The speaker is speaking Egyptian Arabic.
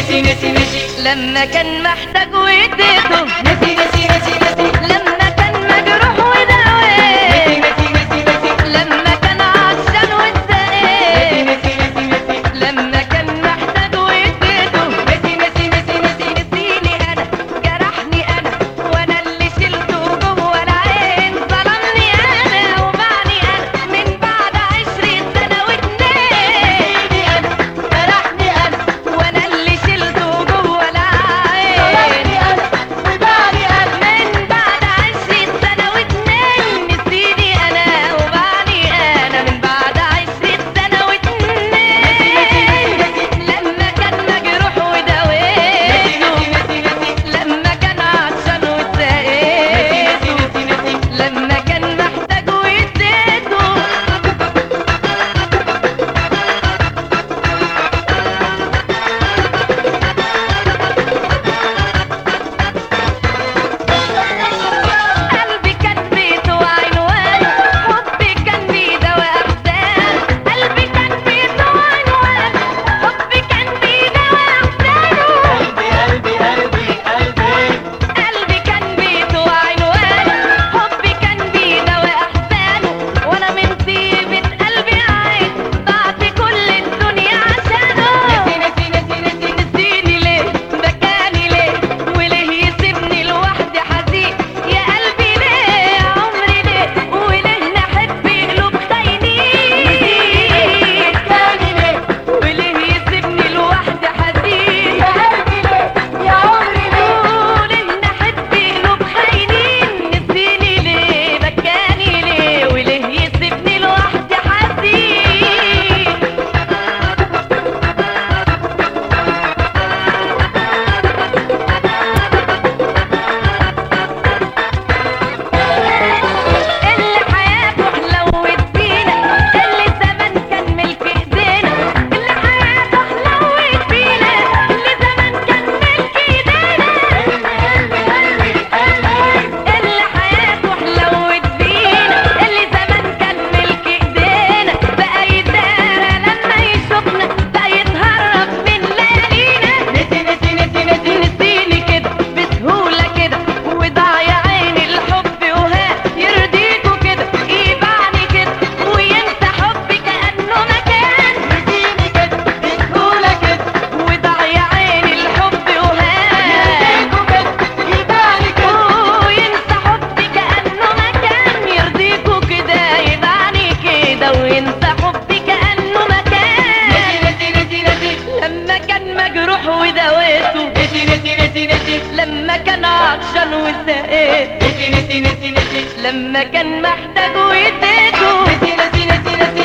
نسي نسي نسي لما كان محتاج واديته نسي نسي نسي نسي لما كان مجروح نسي وداويه نسي نسي نسي لما كان عطشان نسي واتسقيه نسي نسي نسي لما كان محتاج واديته نسي نسي نسي نسي نسيني انا جرحني انا وانا اللي شلته جوه العين ظلمني انا وبعني انا من بعد عشرين سنه واتنين انا جرحني انا وانا اللي شلته جوه العين ظلمني انا وبعني انا من بعد عشرين سنة واتنين نسيني أنا وبعني أنا من بعد عشرين سنة واتنين لما كان مجروح نسي وداويته نسي نسي لما كان عطشان نسي واتسقيته نسي نسي لما كان محتاج واديته قلبي كان بيته وعنوان حبي كان بيداوي أحزان قلبي كان بيته وعنوان حبي كان بيداوي أحزانه قلبي قلبي قلبي قلبي قلبي كان بيته وعنوان حبي كان بيداوي أحزانه وأنا من طيبة قلبي عايز ضعت كل الدنيا عشانه نسي نسي نسي نسي نسيني ليه بكاني ليه وليه يسيبني لوحدي حزين يا قلبي ليه يا عمري ليه وليه نحب قلوب خاينين كاني ليه وليه يسيبني لوحدي حزين يا قلبي ليه يا عمري ليه وليه نحب قلوب خاينين نسيني ليه بكاني ليه وليه يسيبني لوحدي حزين اللي حياته حلوت فينا اللي زمان كان ملك ايدينا اللي حياته حلوت فينا اللي زمان كان ملك ايدينا قلبي قلبي قلبي اللي حياته حلوت فينا اللي زمان كان ملك ايدينا بقى يدارى لما يشوفنا بقى يتهرب من ليالينا نسي نسي نسي نسي نسيني كده بسهولة كده وضاع يا عيني الحب وها يرضيكوا كده يبعني كده وينسى حبي كأنه مكان نسيني كده بسهولة كده وضاع يا عيني الحب وها يرضيكوا كده يبالي كده وينسى حبي كأنه مكان يرضيكوا كده يبعني كده وينسى حبي كأنه مكان نسي نسي نسي لما كان مجروح وداويته نسي نسي نسي نسي لما كان عطشان وسقيته نسي نسي نسي نسي لما كان محتاج واديته نسي نسي نسي نسي